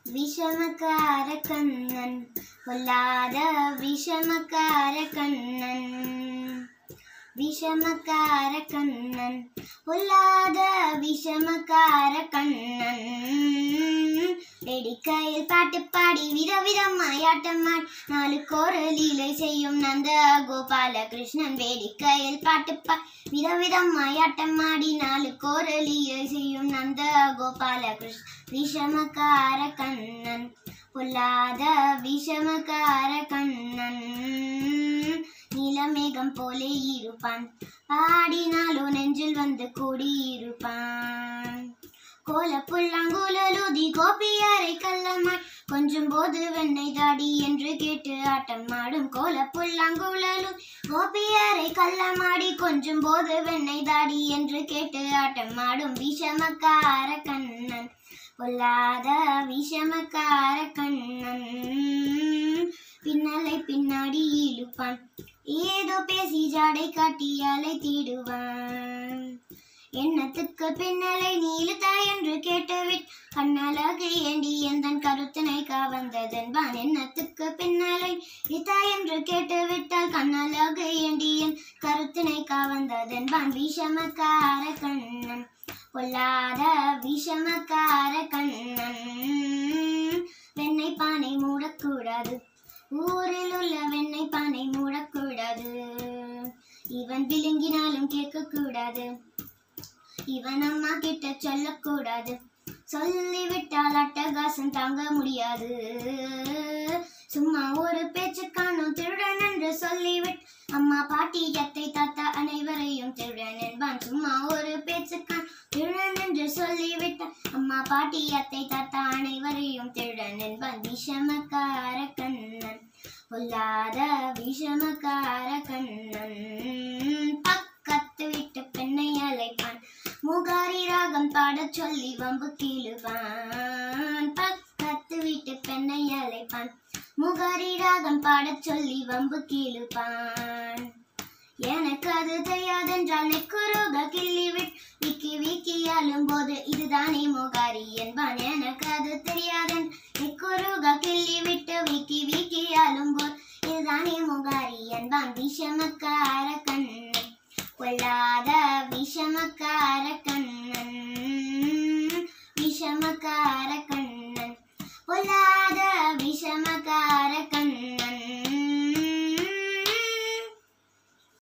விஷமக்கார கண்ணன் பொல்லாத விஷமக்கார கண்ணன் விஷமக்கார கண்ணன் பொல்லாத விஷமக்கார கண்ணன் வெடிக்கையில் பாட்டு பாடி விதவிதமாய் ஆட்டமாடி நாளுக்கு ஒரு லீலை செய்யும் நந்த கோபால கிருஷ்ணன் வேடிக்கையில் பாட்டு பாடி விதவிதமாய் ஆட்டமாடி நாளுக்கு ஒரு லீலை செய்யும் நந்த கோபால கிருஷ்ணன் விஷமக்கார கண்ணன் பொல்லாத விஷமக்கார கண்ணன் நீலமேகம் போல இருப்பான் பாடினாலும் நெஞ்சில் வந்து கூடியிருப்பான் கோல புல்லாங்குழலுதி கோபியாரை கள்ளமாய் கொஞ்சம் போது வெண்ணெய் தாடி என்று கேட்டு ஆட்டமாடும் கோல புல்லாங்குழலு கோபியாரை கள்ளமாடி கொஞ்சம் போது வெண்ணெய் தாடி என்று கேட்டு ஆட்டமாடும் விஷமக்கார கண்ணன் பொல்லாத விஷமக்கார கண்ணன் பின்னலை பின்னாடி இழுப்பான் ஏதோ பேசி ஜாடை காட்டி அலை தீடுவான் எண்ணத்துக்கு பின்னலை நீளுதா என்று கேட்டுவிட் கண்ணழகு ஏண்டி எந்தன் கருத்தினை கவர்ந்ததென்பான் எண்ணத்துக்கு பின்னலை இதா என்று கேட்டுவிட்டால் கண்ணழகு ஏண்டி என் கருத்தினை கவர்ந்ததென்பான் விஷமக்கார கண்ணன் பொல்லாத விஷமக்கார கண்ணன் வெண்ணெய் பானை மூடக்கூடாது ஊரில் உள்ள வெண்ணெய் பானை மூடக்கூடாது இவன் விழுங்கினாலும் கேட்கக்கூடாது இவன் அம்மா கிட்ட சொல்லக்கூடாது சொல்லிவிட்டால் அட்டகாசம் தாங்க முடியாது சும்மா ஒரு பேச்சு காணும் திருடன் என்று சொல்லிவிட் அம்மா பாட்டி அத்தை தாத்தா அனைவரையும் திருடன் என்பான் சும்மா ஒரு பேச்சு காணும் திருடன் என்று சொல்லிவிட்ட அம்மா பாட்டி அத்தை தாத்தா அனைவரையும் திருடன் என்பான் விஷமக்கார கண்ணன் பொல்லாத விஷமக்கார கண்ணன் பக்கத்து வீட்டு பெண்ணை அழைப்பான் முகாரி ராகம் பாடச் சொல்லி வம்பு கீழுவான் பக்கத்து வீட்டு பெண்ணை அழைப்பான் முகாரி ராகம் பாடச் சொல்லி வம்பு கீழுப்பான் எனக்கு அது தெரியாதென்றால் நெக்குருக கிள்ளிவிட் விக்கி விக்கி அழும் போது இதுதானே முகாரி என்பான் எனக்கு அது தெரியாதென் நெக்குருக கிள்ளி விட்டு விக்கி விக்கி அழும் போது இதுதானே முகாரி என்பான் விஷமக்கார கண்ணன் பொல்லாத விஷமக்கார கண்ணன் விஷமக்கார கண்ணன் பொல்லாத விஷமக்கார கண்ணன்